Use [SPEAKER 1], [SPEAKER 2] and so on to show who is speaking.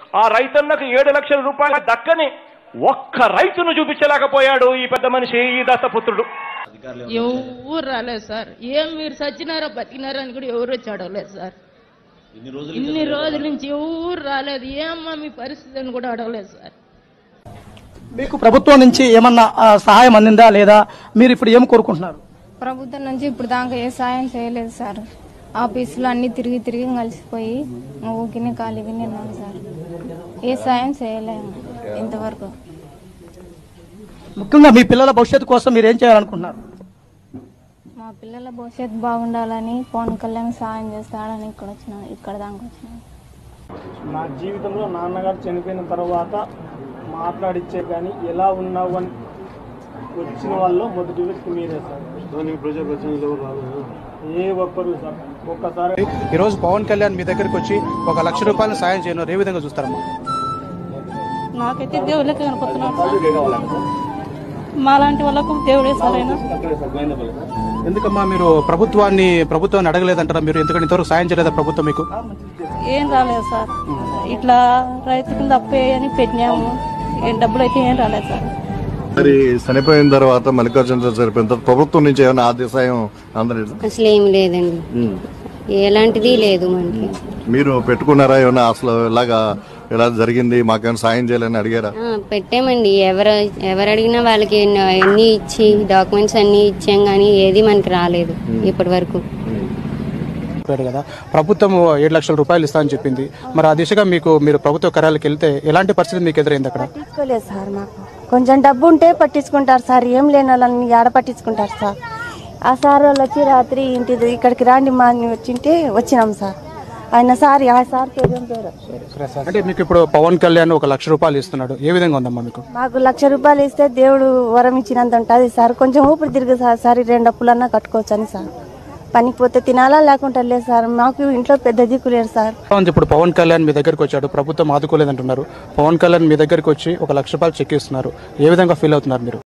[SPEAKER 1] ఆ రైతన్నకు ఏడు లక్షల రూపాయలు దక్కని ఒక్క రైతును చూపించలేకపోయాడు ఈ పెద్ద మనిషి ఈ దత్తపుత్రుడు
[SPEAKER 2] ఎవరు రాలేదు సార్ ఏం మీరు సచ్చినారా బతికినారా అని కూడా ఎవరు వచ్చి అడగలేదు సార్ ఇన్ని రోజుల నుంచి ఎవరు రాలేదు ఏమ్మా మీ పరిస్థితి అని కూడా అడగలేదు సార్
[SPEAKER 3] మీకు ప్రభుత్వం నుంచి ఏమన్నా ఆ, సహాయం అందిందా లేదా మీరు ఇప్పుడు ఏం కోరుకుంటున్నారు
[SPEAKER 4] ప్రభుత్వం నుంచి ఇప్పుడు దాకా ఏ సాయం చేయలేదు సార్ ఆఫీసులో అన్ని తిరిగి తిరిగి కలిసిపోయి ఊకిని ఖాళీగానే ఉన్నాం సార్ ఏ సాయం చేయలేము ఇంతవరకు
[SPEAKER 3] ముఖ్యంగా మీ పిల్లల భవిష్యత్తు కోసం మీరు ఏం చేయాలనుకుంటున్నారు
[SPEAKER 4] మా పిల్లల భవిష్యత్తు బాగుండాలని పవన్ కళ్యాణ్ సాయం చేస్తాడని ఇక్కడ వచ్చినాం ఇక్కడ దాకా వచ్చినాం
[SPEAKER 5] నా జీవితంలో నాన్నగారు చనిపోయిన తర్వాత మాట్లాడిచ్చే కానీ ఎలా ఉన్నావు అని వచ్చిన వాళ్ళు మొదటి వ్యక్తి మీరే సార్ ఏ ఒక్కరు సార్ ఒక్కసారి
[SPEAKER 6] ఈ రోజు పవన్ కళ్యాణ్ మీ దగ్గరికి వచ్చి ఒక లక్ష రూపాయలు సాయం చేయను ఏ విధంగా చూస్తారమ్మా
[SPEAKER 7] నాకైతే దేవుళ్ళకి కనపడుతున్నాడు సార్ మాలాంటి వాళ్ళకు దేవుడే సరైన
[SPEAKER 6] ఎందుకమ్మా మీరు ప్రభుత్వాన్ని ప్రభుత్వాన్ని అడగలేదంటారా మీరు ఎందుకంటే ఇంతవరకు సాయం చేయలేదా ప్రభుత్వం మీకు
[SPEAKER 7] ఏం రాలేదు సార్ ఇట్లా రైతు కింద అప్పు అని పెట్టినాము ఏం డబ్బులు అయితే ఏం రాలేదు సార్
[SPEAKER 8] మరి చనిపోయిన తర్వాత మల్లికార్జున చనిపోయిన తర్వాత ప్రభుత్వం నుంచి ఏమైనా ఆర్థిక సాయం అందలేదు
[SPEAKER 9] అసలు ఏం లేదండి ఎలాంటిది లేదు మనకి
[SPEAKER 8] మీరు పెట్టుకున్నారా ఏమైనా అసలు ఇలాగా ఇలా జరిగింది మాకేమైనా సాయం చేయాలని అడిగారా
[SPEAKER 9] ఆ, పెట్టామండి ఎవరు ఎవరు అడిగినా వాళ్ళకి ఎన్ని- అన్ని ఇచ్చి డాక్యుమెంట్స్ అన్ని ఇచ్చాం కానీ ఏది మనకి రాలేదు ఇప్పటి వరకు
[SPEAKER 6] చెప్పారు కదా ప్రభుత్వం ఏడు లక్షల రూపాయలు ఇస్తా అని చెప్పింది మరి ఆ దిశగా మీకు మీరు ప్రభుత్వ కార్యాలకి వెళ్తే ఎలాంటి పరిస్థితి మీకు ఎదురైంది అక్కడ
[SPEAKER 10] పట్టించుకోలేదు సార్ మాకు కొంచెం డబ్బు ఉంటే పట్టించుకుంటారు సార్ ఏం లేని వాళ్ళని ఆడ పట్టించుకుంటారు సార్ ఆ సార్ వాళ్ళు వచ్చి రాత్రి ఇంటి ఇక్కడికి రాండి మా అని వచ్చింటే వచ్చినాం సార్ ఆయన సార్ ఆ సార్ పేరు ఏం పేరు
[SPEAKER 6] అంటే మీకు ఇప్పుడు పవన్ కళ్యాణ్ ఒక లక్ష రూపాయలు ఇస్తున్నాడు ఏ విధంగా ఉందమ్మా మీకు
[SPEAKER 10] మాకు లక్ష రూపాయలు ఇస్తే దేవుడు వరం ఇచ్చినంత ఉంటుంది సార్ కొంచెం ఊపిరి తిరిగి సార్ సార్ ఈ రెండు అప్పులన్నా కట్టుకోవచ్చు అని సార్ పనికి పోతే తినాలా లేకుంటే లేదు సార్ మాకు ఇంట్లో పెద్ద దిక్కు లేరు సార్
[SPEAKER 6] ఉంది ఇప్పుడు పవన్ కళ్యాణ్ మీ దగ్గరికి వచ్చాడు ప్రభుత్వం ఆదుకోలేదంటున్నారు పవన్ కళ్యాణ్ మీ దగ్గరికి వచ్చి ఒక లక్ష రూపాయలు చెక్ ఇస్తున్నారు ఏ విధంగా ఫీల్ అవుతున్నారు మీరు